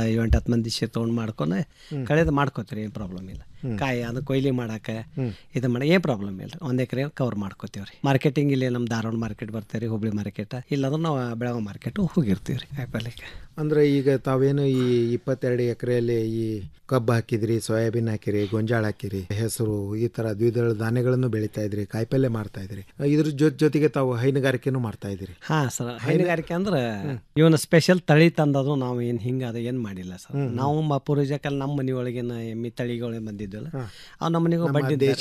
ಎಂಟು ಹತ್ತು ಮಂದಿ ಶೇ ತೊಗೊಂಡು ಮಾಡ್ಕೊಂಡು ಕಳೆದು ಮಾಡ್ಕೋತೀರಿ ಏನು ಪ್ರಾಬ್ಲಮ್ ಇಲ್ಲ ಕಾಯಿ ಅದು ಕೊಯ್ಲಿ ಮಾಡಕ್ಕೆ ಇದು ಮಾಡಿ ಏನು ಪ್ರಾಬ್ಲಮ್ ಇಲ್ಲ ಒಂದು ಎಕರೆ ಕವರ್ ಮಾಡ್ಕೋತೀವಿ ರೀ ಮಾರ್ಕೆಟಿಂಗ್ ಇಲ್ಲಿ ನಮ್ಮ ಧಾರವಾಡ ಮಾರ್ಕೆಟ್ ಬರ್ತೀವಿ ರೀ ಹುಬ್ಳಿ ಮಾರ್ಕೆಟ್ ಇಲ್ಲಾಂದ್ರೆ ನಾವು ಬೆಳಗಾವಿ ಮಾರ್ಕೆಟು ಹೋಗಿರ್ತೀವಿ ರೀ ಕಾಯಿಪಲ್ಯಕ್ಕೆ ಅಂದ್ರೆ ಈಗ ತಾವೇನು ಈ ಇಪ್ಪತ್ತೆರಡು ಎಕರೆಯಲ್ಲಿ ಈ ಕಬ್ಬು ಹಾಕಿದ್ರಿ ಸೋಯಾಬೀನ್ ಹಾಕಿರಿ ಗೊಂಜಾಳ ಹಾಕಿರಿ ಹೆಸರು ಈ ತರ ದ್ವಿದಳ ಧಾನ್ಯಗಳನ್ನು ಬೆಳಿತಾ ಇದ್ರಿ ಕಾಯಿಪಲ್ಯ ಮಾಡ್ತಾ ಇದ್ರಿ ಇದ್ರ ಜೊತೆ ಜೊತೆಗೆ ತಾವು ಹೈನುಗಾರಿಕೆನೂ ಮಾಡ್ತಾ ಇದ್ರಿ ಹಾ ಸರ್ ಹೈನುಗಾರಿಕೆ ಅಂದ್ರೆ ಇವನ ಸ್ಪೆಷಲ್ ತಳಿ ತಂದದು ನಾವು ಏನು ಹಿಂಗೆ ಅದು ಏನು ಮಾಡಿಲ್ಲ ಸರ್ ನಾವು ಮ ಪೂರ್ವಜಕಲ್ಲಿ ನಮ್ಮ ಮನೆಯೊಳಗಿನ ಎಮ್ಮಿ ತಳಿಗಳು ಬಂದಿದ್ವಲ್ಲ ಅವು ನಮ್ಮ ಮನೆಗೂ ನಮ್ಮ ಬಡ್ಡಿ ದೇಶಿ